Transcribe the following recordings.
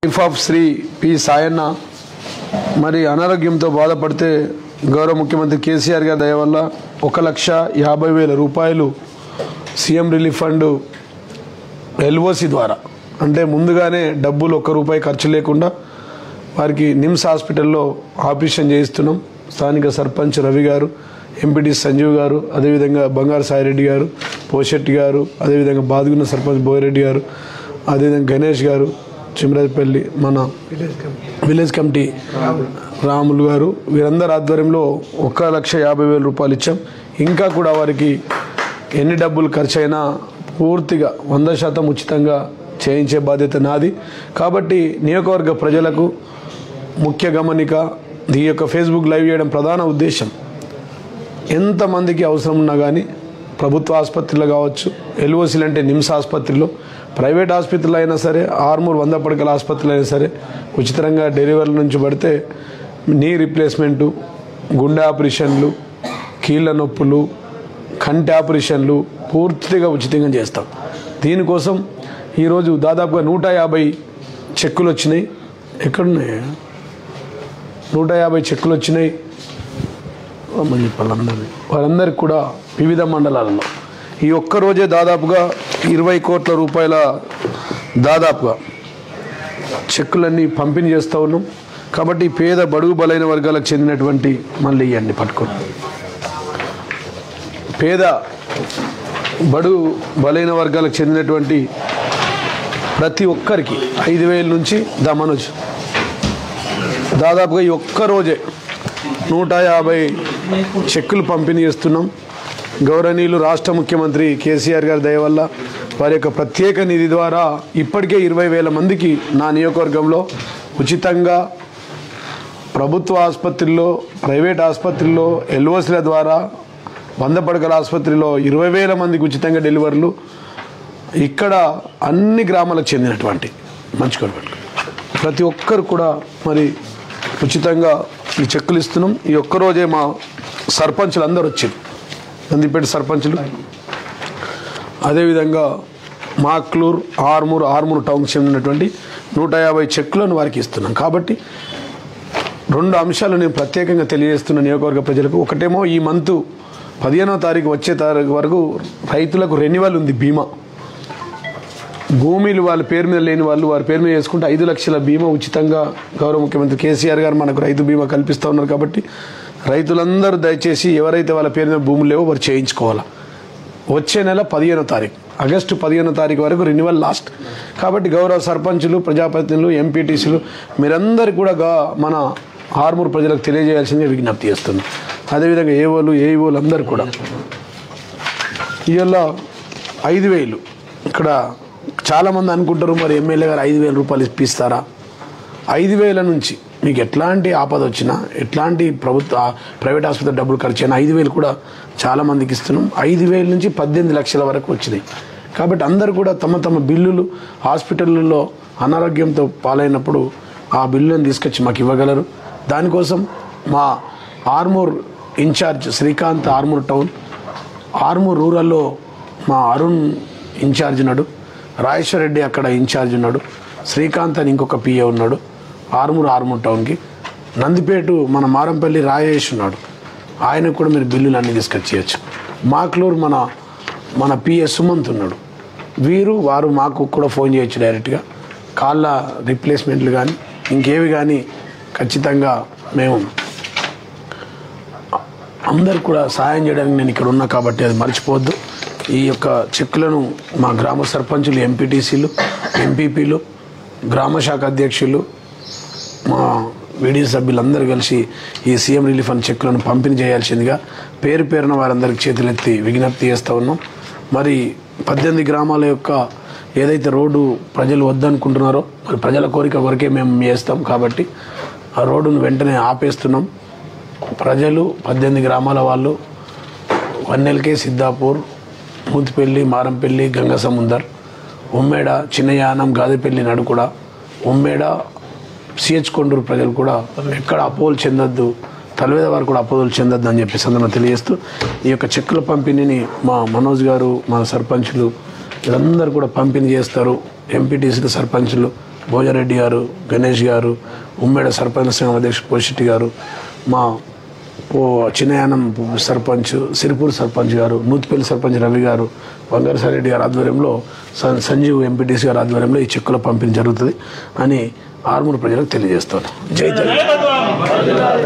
chief of Shri P Sayanna మరి అనారోగ్యంతో బాధపడితే గౌరవ ముఖ్యమంత్రి కేసీఆర్ గారి దయ వల్ల ఒక లక్ష యాభై వేల రూపాయలు సీఎం రిలీఫ్ ఫండ్ ఎల్ఓసి ద్వారా అంటే ముందుగానే డబ్బులు ఒక్క రూపాయి ఖర్చు లేకుండా వారికి నిమ్స్ హాస్పిటల్లో ఆపరేషన్ చేయిస్తున్నాం స్థానిక సర్పంచ్ రవి గారు ఎంపీటీ సంజీవ్ గారు అదేవిధంగా బంగారు సాయిరెడ్డి గారు పోషెట్టి గారు అదేవిధంగా బాదుగున్న సర్పంచ్ బోయిరెడ్డి గారు అదేవిధంగా గణేష్ గారు చిమరాజపల్లి మన విలేజ్ కమిటీ రాములు గారు వీరందరి ఆధ్వర్యంలో ఒక్క లక్ష యాభై వేల రూపాయలు ఇచ్చాం ఇంకా కూడా వారికి ఎన్ని డబ్బులు ఖర్చు అయినా పూర్తిగా వంద శాతం ఉచితంగా చేయించే బాధ్యత నాది కాబట్టి నియోజకవర్గ ప్రజలకు ముఖ్య గమనిక ఈ యొక్క ఫేస్బుక్ లైవ్ చేయడం ప్రధాన ఉద్దేశం ఎంతమందికి అవసరం ఉన్నా కానీ ప్రభుత్వ ఆసుపత్రిలో కావచ్చు ఎల్ఓసీలు అంటే నిమ్స్ ఆసుపత్రిలో ప్రైవేట్ ఆసుపత్రులు అయినా సరే ఆర్మూర్ వంద పడకల ఆసుపత్రులు అయినా సరే ఉచితంగా డెలివరీ నుంచి పడితే నీ రిప్లేస్మెంటు గుండె ఆపరేషన్లు కీళ్ళ నొప్పులు కంటి ఆపరేషన్లు పూర్తిగా ఉచితంగా చేస్తాం దీనికోసం ఈరోజు దాదాపుగా నూట యాభై చెక్కులు వచ్చినాయి ఎక్కడున్నాయి నూట యాభై చెక్కులు వచ్చినాయి రమ్మని చెప్పాలి అందరినీ వారందరికీ కూడా వివిధ మండలాలలో ఈ ఒక్క రోజే దాదాపుగా ఇరవై కోట్ల రూపాయల దాదాపుగా చెక్కులన్నీ పంపిణీ చేస్తూ ఉన్నాం కాబట్టి పేద బడుగు బలైన వర్గాలకు చెందినటువంటి మళ్ళీ ఇవ్వండి పట్టుకొని పేద బడు బలైన వర్గాలకు చెందినటువంటి ప్రతి ఒక్కరికి ఐదు వేల నుంచి దా మనోజ్ దాదాపుగా ఈ ఒక్క రోజే నూట యాభై చెక్కులు పంపిణీ చేస్తున్నాం గౌరవనీయులు రాష్ట్ర ముఖ్యమంత్రి కేసీఆర్ గారి దయ వల్ల వారి యొక్క ప్రత్యేక నిధి ద్వారా ఇప్పటికే ఇరవై వేల మందికి నా నియోజకవర్గంలో ఉచితంగా ప్రభుత్వ ఆసుపత్రుల్లో ప్రైవేట్ ఆసుపత్రుల్లో ఎల్ఓసీల ద్వారా వంద పడకల ఆసుపత్రిలో ఇరవై వేల మందికి ఉచితంగా డెలివరీలు ఇక్కడ అన్ని గ్రామాలకు చెందినటువంటి మంచుకొని ప్రతి ఒక్కరు కూడా మరి ఉచితంగా ఈ చెక్కులు ఇస్తున్నాం ఈ ఒక్కరోజే మా సర్పంచులు అందరూ వచ్చారు నందిపేట సర్పంచులు అదేవిధంగా మాక్లూర్ ఆర్మూర్ ఆర్మూర్ టౌన్కి చెందినటువంటి నూట యాభై చెక్కులను వారికి ఇస్తున్నాం కాబట్టి రెండు అంశాలు నేను ప్రత్యేకంగా తెలియజేస్తున్న నియోజకవర్గ ప్రజలకు ఒకటేమో ఈ మంత్ పదిహేనో తారీఖు వచ్చే తారీఖు వరకు రైతులకు రెన్యువల్ ఉంది బీమా భూమిలు వాళ్ళ పేరు మీద లేని వాళ్ళు వారి పేరు మీద చేసుకుంటే ఐదు లక్షల బీమా ఉచితంగా గౌరవ ముఖ్యమంత్రి కేసీఆర్ గారు మనకు రైతు బీమా కల్పిస్తూ ఉన్నారు కాబట్టి రైతులందరూ దయచేసి ఎవరైతే వాళ్ళ పేరు మీద భూములు లేవో వారు చేయించుకోవాలా వచ్చే నెల పదిహేనో తారీఖు ఆగస్టు పదిహేనో తారీఖు వరకు రెన్యువల్ లాస్ట్ కాబట్టి గౌరవ సర్పంచులు ప్రజాప్రతినిధులు ఎంపీటీసీలు మీరందరూ కూడా గా- మన ఆర్మూర్ ప్రజలకు తెలియజేయాల్సిందిగా విజ్ఞప్తి చేస్తున్నాం అదేవిధంగా ఏవోలు ఏఈఓలు అందరూ కూడా ఇవాళ ఐదు వేలు ఇక్కడ చాలామంది అనుకుంటారు మరి ఎమ్మెల్యే గారు ఐదు వేల రూపాయలు ఇప్పిస్తారా ఐదు వేల నుంచి మీకు ఎట్లాంటి ఆపద వచ్చినా ఎట్లాంటి ప్రభుత్వ ప్రైవేట్ ఆసుపత్రి డబ్బులు ఖర్చు అయినా ఐదు వేలు కూడా చాలా మందికి ఇస్తున్నాం ఐదు వేల నుంచి పద్దెనిమిది లక్షల వరకు వచ్చినాయి కాబట్టి అందరూ కూడా తమ తమ బిల్లులు హాస్పిటల్లో అనారోగ్యంతో పాలైనప్పుడు ఆ బిల్లులను తీసుకొచ్చి మాకు ఇవ్వగలరు దానికోసం మా ఆర్మూర్ ఇన్ఛార్జ్ శ్రీకాంత్ ఆర్మూర్ టౌన్ ఆర్మూర్ రూరల్లో మా అరుణ్ ఇన్ఛార్జ్ ఉన్నాడు రాజేశ్వర రెడ్డి అక్కడ ఇన్ఛార్జ్ ఉన్నాడు శ్రీకాంత్ అని ఇంకొక పిఏ ఉన్నాడు ఆర్మూర్ ఆర్మూర్ టౌన్కి నందిపేట మన మారంపల్లి రాజేష్ ఉన్నాడు ఆయనకు కూడా మీరు బిల్లులు అన్నీ తీసుకొచ్చేయచ్చు మాక్లూరు మన మన పిఏ సుమంత్ ఉన్నాడు వీరు వారు మాకు కూడా ఫోన్ చేయొచ్చు డైరెక్ట్గా కాళ్ళ రిప్లేస్మెంట్లు కానీ ఇంకేవి కానీ ఖచ్చితంగా మేము అందరు కూడా సహాయం చేయడానికి నేను ఇక్కడ ఉన్నా కాబట్టి అది మర్చిపోవద్దు ఈ యొక్క చెక్కులను మా గ్రామ సర్పంచులు ఎంపీటీసీలు ఎంపీపీలు గ్రామ శాఖ అధ్యక్షులు మా వీడియో సభ్యులందరూ కలిసి ఈ సీఎం రిలీఫ్ అని చెక్కులను పంపిణీ చేయాల్సిందిగా పేరు పేరున వారందరికి చేతులెత్తి విజ్ఞప్తి చేస్తూ ఉన్నాం మరి పద్దెనిమిది గ్రామాల యొక్క ఏదైతే రోడ్డు ప్రజలు వద్దనుకుంటున్నారో మరి ప్రజల కోరిక కొరకే మేము చేస్తాం కాబట్టి ఆ రోడ్డును వెంటనే ఆపేస్తున్నాం ప్రజలు పద్దెనిమిది గ్రామాల వాళ్ళు వన్నెలకే సిద్ధాపూర్ మూతిపల్లి మారంపల్లి గంగసముందర్ ఉమ్మేడ చిన్నయానం గాదిపల్లి నడుకుడ ఉమ్మేడ సిహెచ్ కొండూరు ప్రజలు కూడా ఎక్కడ అపోలు చెందొద్దు తలవేద వారు కూడా అపోలు చెందొద్దు అని చెప్పి సందర్భంగా తెలియజేస్తూ ఈ యొక్క చెక్కుల పంపిణీని మా మనోజ్ గారు మా సర్పంచులు వీళ్ళందరూ కూడా పంపిణీ చేస్తారు ఎంపీటీసీలు సర్పంచులు భోజరెడ్డి గారు గణేష్ గారు ఉమ్మేడ సర్పంచ్ సంఘం అధ్యక్షుడు పోషెట్టి గారు మా ఓ చిన్నయానం సర్పంచ్ సిరిపూర్ సర్పంచ్ గారు నూతిపల్లి సర్పంచ్ రవి గారు బంగారసారెడ్డి గారి ఆధ్వర్యంలో సన్- సంజీవ్ ఎంపీటీసీ గారి ఆధ్వర్యంలో ఈ చెక్కుల పంపిణీ జరుగుతుంది అని ఆర్మూరు ప్రజలకు తెలియజేస్తాను జై తెలంగాణ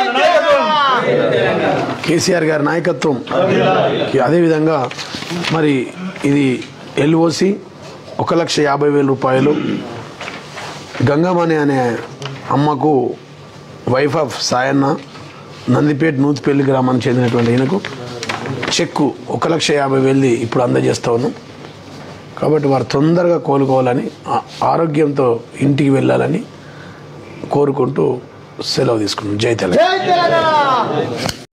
కేసీఆర్ గారి నాయకత్వం అదేవిధంగా మరి ఇది ఎల్ఓసి ఒక లక్ష యాభై వేల రూపాయలు గంగమణి అనే అమ్మకు వైఫ్ ఆఫ్ సాయన్న నందిపేట నూతిపల్లి గ్రామానికి చెందినటువంటి ఈయనకు చెక్కు ఒక లక్ష యాభై వేలది ఇప్పుడు అందజేస్తా ఉన్నాం కాబట్టి వారు తొందరగా కోలుకోవాలని ఆ- ఆరోగ్యంతో ఇంటికి వెళ్ళాలని కోరుకుంటూ సెలవు తీసుకున్నాం జై తెలంగాణ జై తెలంగాణ